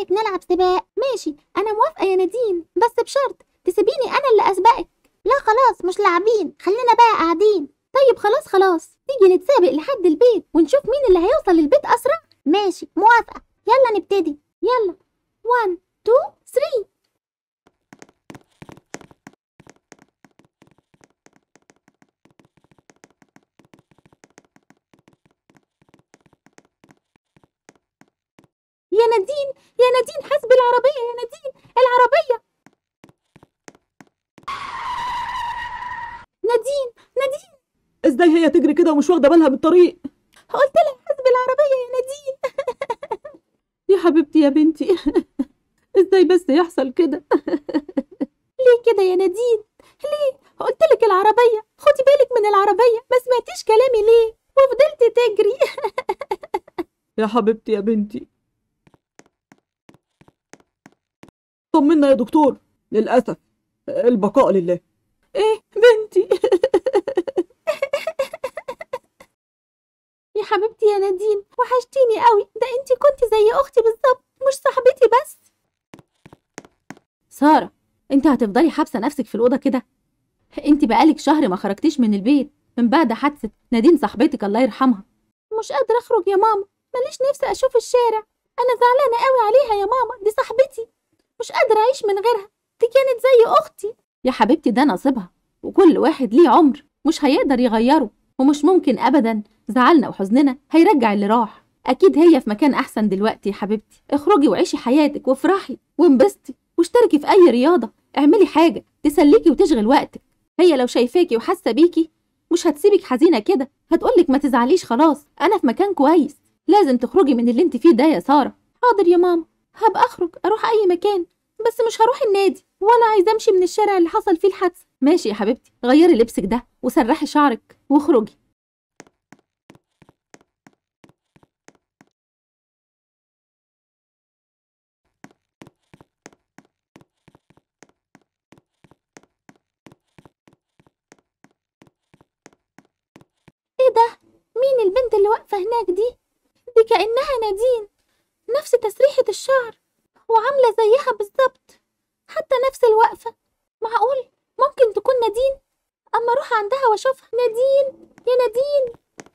ايدك نلعب سباق ماشي انا موافقه يا نادين بس بشرط تسيبيني انا اللي اسبقك لا خلاص مش لاعبين خلينا بقى قاعدين طيب خلاص خلاص تيجي نتسابق لحد البيت ونشوف مين اللي هيوصل للبيت اسرع ماشي موافقه يلا نبتدي يلا 1 2 3 يا نادين يا نادين حسب العربية يا نادين العربية نادين نادين ازاي هي تجري كده ومش واخده بالها من الطريق قلت لها حسب العربية يا نادين يا حبيبتي يا بنتي ازاي بس يحصل كده ليه كده يا نادين ليه قلت لك العربية خدي بالك من العربية ما سمعتيش كلامي ليه وفضلت تجري يا حبيبتي يا بنتي طمنا يا دكتور للأسف البقاء لله ايه بنتي يا حبيبتي يا نادين وحشتيني قوي ده انتي كنتي زي اختي بالظبط مش صاحبتي بس سارة انت هتفضلي حابسة نفسك في الأوضة كده انت بقالك شهر ما خرجتيش من البيت من بعد حادثة نادين صاحبتك الله يرحمها مش قادرة اخرج يا ماما ماليش نفسي اشوف الشارع انا زعلانة قوي عليها يا ماما دي صاحبتي مش قادرة اعيش من غيرها دي كانت زي اختي يا حبيبتي ده نصيبها وكل واحد ليه عمر مش هيقدر يغيره ومش ممكن أبدا زعلنا وحزننا هيرجع اللي راح أكيد هي في مكان أحسن دلوقتي يا حبيبتي اخرجي وعيشي حياتك وافرحي وانبسطي واشتركي في أي رياضة اعملي حاجة تسليكي وتشغل وقتك هي لو شايفاكي وحاسة بيكي مش هتسيبك حزينة كده هتقولك ما تزعليش خلاص أنا في مكان كويس لازم تخرجي من اللي انت فيه ده يا سارة حاضر يا ماما هبقى اخرج اروح اي مكان بس مش هروح النادي ولا عايزة امشي من الشارع اللي حصل فيه الحادثة ماشي يا حبيبتي غيري لبسك ده وسرحي شعرك واخرجي ايه ده مين البنت اللي واقفة هناك دي دي كأنها نادين نفس تسريحة الشعر وعاملة زيها بالظبط حتى نفس الوقفة معقول ممكن تكون نادين أما أروح عندها وأشوفها نادين يا نادين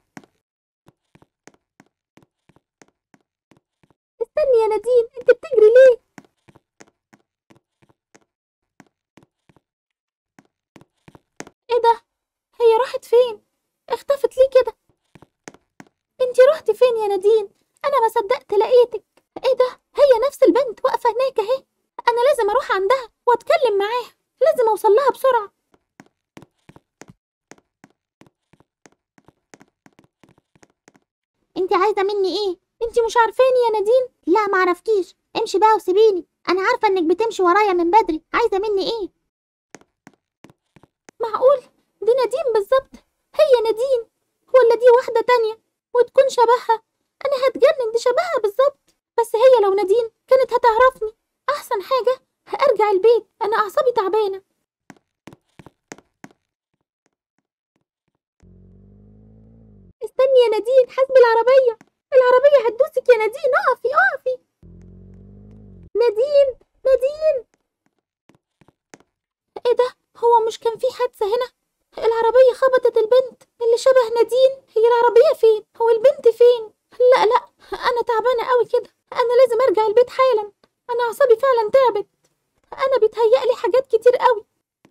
استني يا نادين انت بتجري ليه ايه ده هي راحت فين اختفت ليه كده انتي رحتي فين يا نادين انا ما صدقت لقيتك ايه ده هي نفس البنت واقفه هناك اهي انا لازم اروح عندها واتكلم معاها لازم اوصل لها بسرعه انت عايزه مني ايه انت مش عارفاني يا نادين لا ما عرفكيش امشي بقى وسيبيني انا عارفه انك بتمشي ورايا من بدري عايزه مني ايه معقول دي نادين بالظبط هي نادين ولا دي واحده تانية وتكون شبهها انا هتجنن دي شبهها بالظبط بس هي لو نادين كانت هتعرفني احسن حاجه ارجع البيت انا اعصابي تعبانه استني يا نادين حسب العربيه العربيه هتدوسك يا نادين اقفي اقفي نادين نادين ايه ده هو مش كان في حادثه هنا العربيه خبطت البنت اللي شبه نادين هي العربيه فين هو البنت فين لا لا انا تعبانه قوي كده انا لازم ارجع البيت حالا انا اعصابي فعلا تعبت انا بيتهيألي حاجات كتير قوي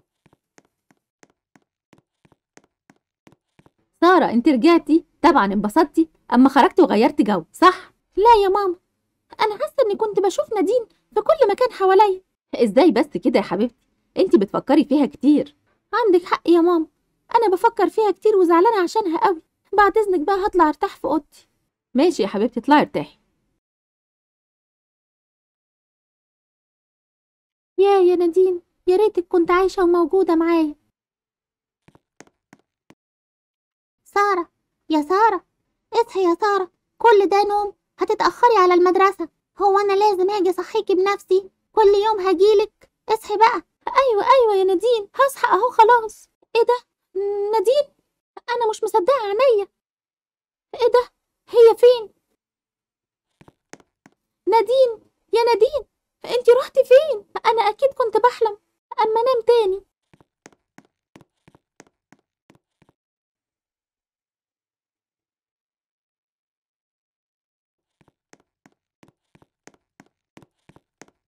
سارة انت رجعتي طبعا انبسطتي اما خرجتي وغيرتي جو صح لا يا ماما انا حاسه اني كنت بشوف نادين في كل مكان حواليا ازاي بس كده يا حبيبتي انت بتفكري فيها كتير عندك حق يا ماما انا بفكر فيها كتير وزعلانه عشانها قوي بعد اذنك بقى هطلع ارتاح في اوضتي ماشي يا حبيبتي اطلعي ارتاحي يا يا نادين يا ريتك كنت عايشه وموجوده معايا ساره يا ساره اصحي يا ساره كل ده نوم هتتاخري على المدرسه هو انا لازم اجي اصحيكي بنفسي كل يوم هجيلك اصحي بقى ايوه ايوه يا نادين هصحى اهو خلاص ايه ده نادين انا مش مصدقه عينيا ايه ده هي فين نادين يا نادين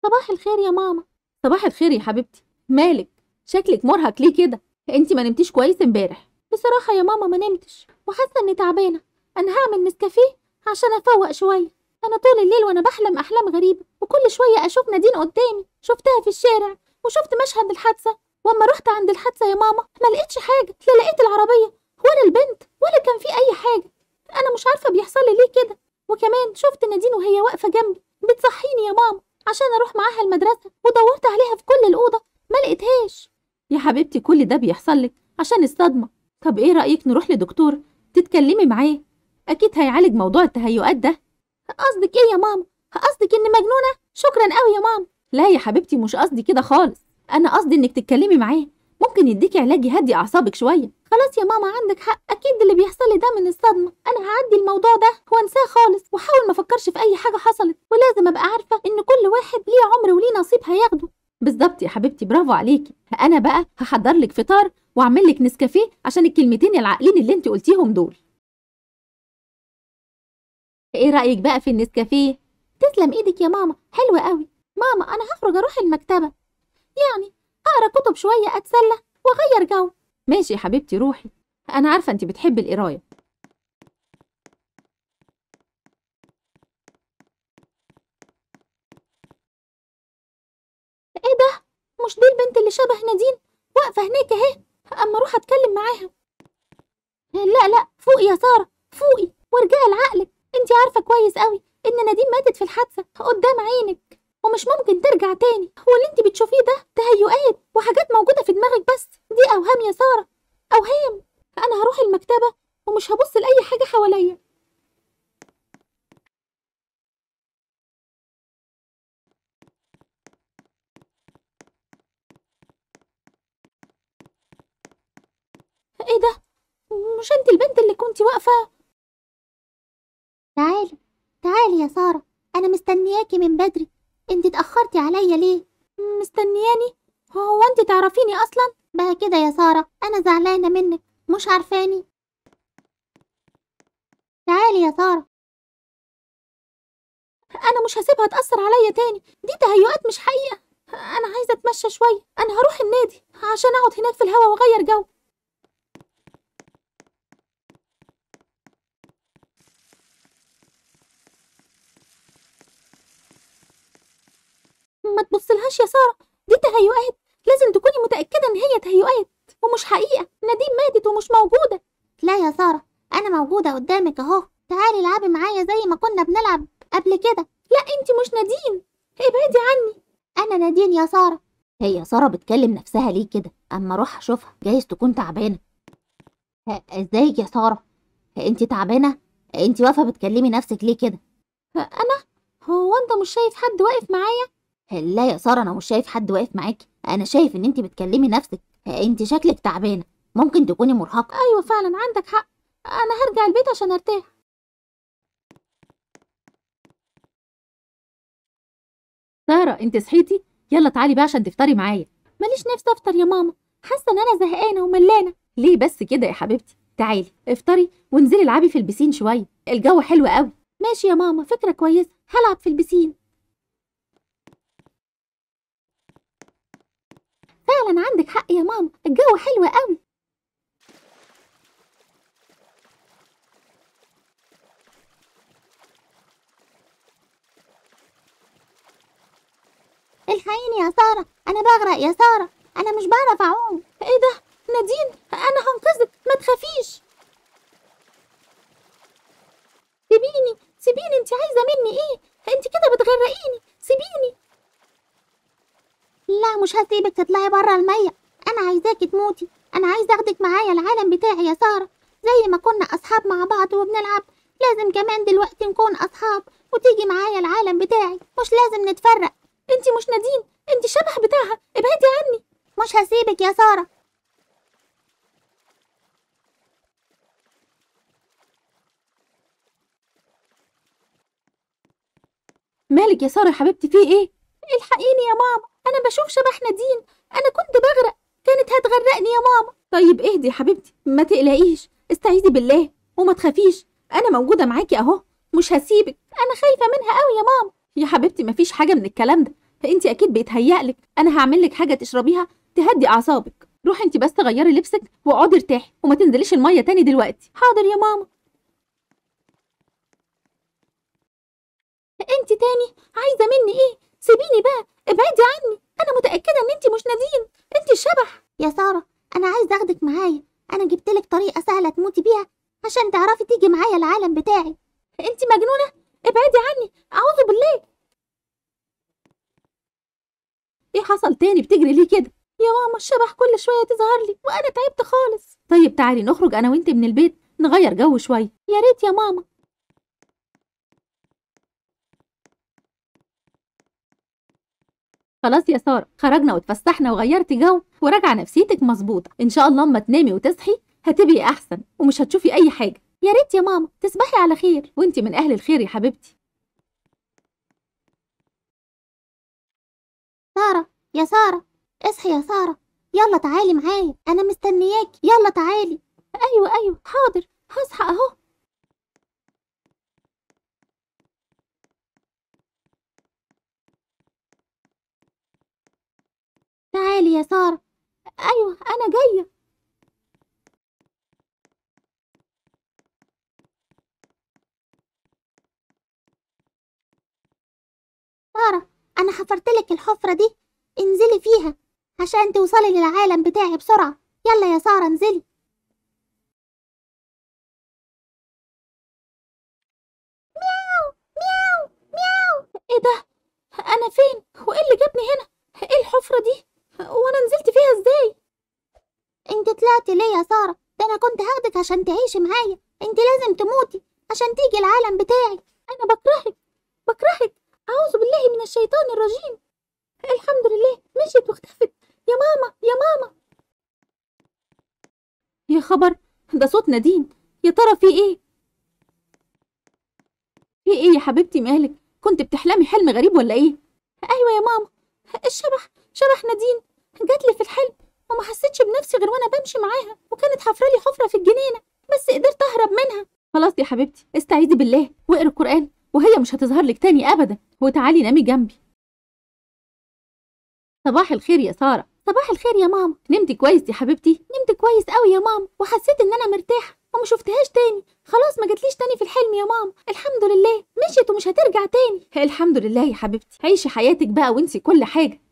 صباح الخير يا ماما صباح الخير يا حبيبتي مالك شكلك مرهق ليه كده انت ما نمتيش كويس امبارح بصراحة يا ماما ما نمتش وحاسة إني تعبانة أنا هعمل نسكافيه عشان أفوق شوية أنا طول الليل وأنا بحلم أحلام غريبة وكل شوية أشوف نادين قدامي شفتها في الشارع وشفت مشهد الحادثة وأما رحت عند الحادثة يا ماما ما لقيتش حاجة لا لقيت العربية ولا البنت ولا كان في أي حاجة أنا مش عارفة بيحصل لي ليه كده وكمان شفت نادين وهي واقفة جنبي بتصحيني يا ماما عشان أروح معاها المدرسة ودورت عليها في كل الأوضة ما لقيتهاش يا حبيبتي كل ده بيحصل لك عشان الصدمة طب ايه رأيك نروح لدكتور تتكلمي معاه اكيد هيعالج موضوع التهيؤات ده قصدك إيه يا ماما؟ قصدك إني مجنونة؟ شكرا قوي يا ماما لا يا حبيبتي مش قصدي كده خالص انا قصدي انك تتكلمي معاه ممكن يديكي علاج يهدي اعصابك شويه خلاص يا ماما عندك حق اكيد اللي بيحصل لي ده من الصدمه انا هعدي الموضوع ده وانساه خالص واحاول ما افكرش في اي حاجه حصلت ولازم ابقى عارفه ان كل واحد ليه عمر وليه نصيب هياخده بالظبط يا حبيبتي برافو عليكي انا بقى هحضر لك فطار واعمل لك نسكافيه عشان الكلمتين العاقلين اللي انت قلتيهم دول ايه رايك بقى في النسكافيه تسلم ايدك يا ماما حلوه قوي ماما انا هخرج اروح المكتبه يعني اقرا كتب شويه اتسلى واغير جو ماشي يا حبيبتي روحي انا عارفه انت بتحبي القرايه ايه ده مش دي البنت اللي شبه نادين واقفه هناك اهي اما اروح اتكلم معاها لا لا فوقي يا ساره فوقي وارجعي لعقلك انت عارفه كويس قوي ان نادين ماتت في الحادثه قدام عينك ومش ممكن ترجع تاني هو اللي انت بتشوفيه ده تهيؤات وحاجات موجوده في دماغك بس دي اوهام يا ساره اوهام انا هروح المكتبه ومش هبص لاي حاجه حواليا ايه ده مش انت البنت اللي كنت واقفه تعالي تعالي يا ساره انا مستنياكي من بدري انت اتاخرتي عليا ليه مستنياني هو انت تعرفيني اصلا بقى كده يا ساره انا زعلانه منك مش عارفاني تعالي يا ساره انا مش هسيبها تاثر عليا تاني دي تهيؤات مش حقيقه انا عايزه اتمشى شويه انا هروح النادي عشان اقعد هناك في الهوا واغير جو ما تبصلهاش يا ساره دي تهيؤات لازم تكوني متاكده ان هي تهيؤات ومش حقيقه نادين ماتت ومش موجوده لا يا ساره انا موجوده قدامك اهو تعالي العبي معايا زي ما كنا بنلعب قبل كده لا انت مش نادين ابعدي عني انا نادين يا ساره هي ساره بتكلم نفسها ليه كده اما اروح اشوفها جايز تكون تعبانه ه- ازيك يا ساره انت تعبانه انت واقفه بتكلمي نفسك ليه كده انا هو انت مش شايف حد واقف معايا لا يا ساره انا مش شايف حد واقف معاكي انا شايف ان انت بتكلمي نفسك انت شكلك تعبانه ممكن تكوني مرهقه ايوه فعلا عندك حق انا هرجع البيت عشان ارتاح ساره انت صحيتي يلا تعالي بقى عشان تفطري معايا ماليش نفسي افطر يا ماما حاسه ان انا زهقانه وملانه ليه بس كده يا حبيبتي تعالي افطري وانزلي العبي في البسين شويه الجو حلو قوي ماشي يا ماما فكره كويسه هلعب في البسين فعلا عندك حق يا ماما الجو حلو قوي الحقيني يا سارة أنا بغرق يا سارة أنا مش بعرف أعوم إيه ده نادين أنا هنقذك ما تخافيش سيبيني سيبيني انت عايزة مني ايه انت كده بتغرقيني سيبيني لا مش هسيبك تطلعي بره المية انا عايزاكي تموتي انا عايزة اخدك معايا العالم بتاعي يا سارة زي ما كنا اصحاب مع بعض وبنلعب لازم كمان دلوقتي نكون اصحاب وتيجي معايا العالم بتاعي مش لازم نتفرق انت مش نادين انت شبه بتاعها ابعدي عني مش هسيبك يا سارة مالك يا ساره يا حبيبتي في ايه الحقيني يا ماما انا بشوف شبح نادين انا كنت بغرق كانت هتغرقني يا ماما طيب اهدي يا حبيبتي ما تقلقيش استعيذي بالله وما تخافيش انا موجوده معاكي اهو مش هسيبك انا خايفة منها قوي يا ماما يا حبيبتي مفيش حاجه من الكلام ده انت اكيد بيتهيألك انا هعمل لك حاجه تشربيها تهدي اعصابك روحي انت بس غيري لبسك واقعدي ارتاحي وما تنزليش الميه تاني دلوقتي حاضر يا ماما انت تاني عايزة مني ايه سيبيني بقى ابعدي عني انا متأكدة ان انت مش نادين انت الشبح يا سارة انا عايزة اخدك معايا انا جبتلك طريقة سهلة تموتي بيها عشان تعرفي تيجي معايا العالم بتاعي انت مجنونة ابعدي عني اعوذ بالله ايه حصل تاني بتجري ليه كده يا ماما الشبح كل شوية تظهر لي وانا تعبت خالص طيب تعالي نخرج انا وانت من البيت نغير جو شويه يا ريت يا ماما خلاص يا ساره خرجنا واتفسحنا وغيرتي جو وراجعه نفسيتك مظبوطه ان شاء الله اما تنامي وتصحي هتبقي احسن ومش هتشوفي اي حاجه يا ريت يا ماما تصبحي على خير وانت من اهل الخير يا حبيبتي سارة يا سارة اصحي يا سارة يلا تعالي معايا انا مستنياكي يلا تعالي ايوه ايوه حاضر هصحى اهو تعالي يا سارة ايوه انا جاية سارة انا حفرتلك الحفرة دي انزلي فيها عشان توصلي للعالم بتاعي بسرعة يلا يا سارة انزلي مياو مياو مياو ايه ده انا فين وايه اللي جابني هنا ايه الحفرة دي وانا نزلت فيها ازاي انت طلعتي ليه يا سارة ده انا كنت هاخدك عشان تعيشي معايا انت لازم تموتي عشان تيجي العالم بتاعي انا بكرهك بكرهك اعوذ بالله من الشيطان الرجيم الحمد لله مشيت واختفت يا ماما يا ماما يا خبر ده صوت نادين يا ترى في ايه في ايه يا حبيبتي مالك كنت بتحلمي حلم غريب ولا ايه ايوه يا ماما الشبح شبح نادين جات لي في الحلم وما حسيتش بنفسي غير وانا بمشي معاها وكانت حفره لي حفره في الجنينه بس قدرت اهرب منها خلاص يا حبيبتي استعيذي بالله واقري القران وهي مش هتظهر لك تاني ابدا وتعالي نامي جنبي صباح الخير يا ساره صباح الخير يا ماما نمتي كويس يا حبيبتي نمت كويس قوي يا ماما وحسيت ان انا مرتاحه وما شفتهاش تاني خلاص ما جاتليش تاني في الحلم يا ماما الحمد لله مشيت ومش هترجع تاني الحمد لله يا حبيبتي عيشي حياتك بقى وانسي كل حاجه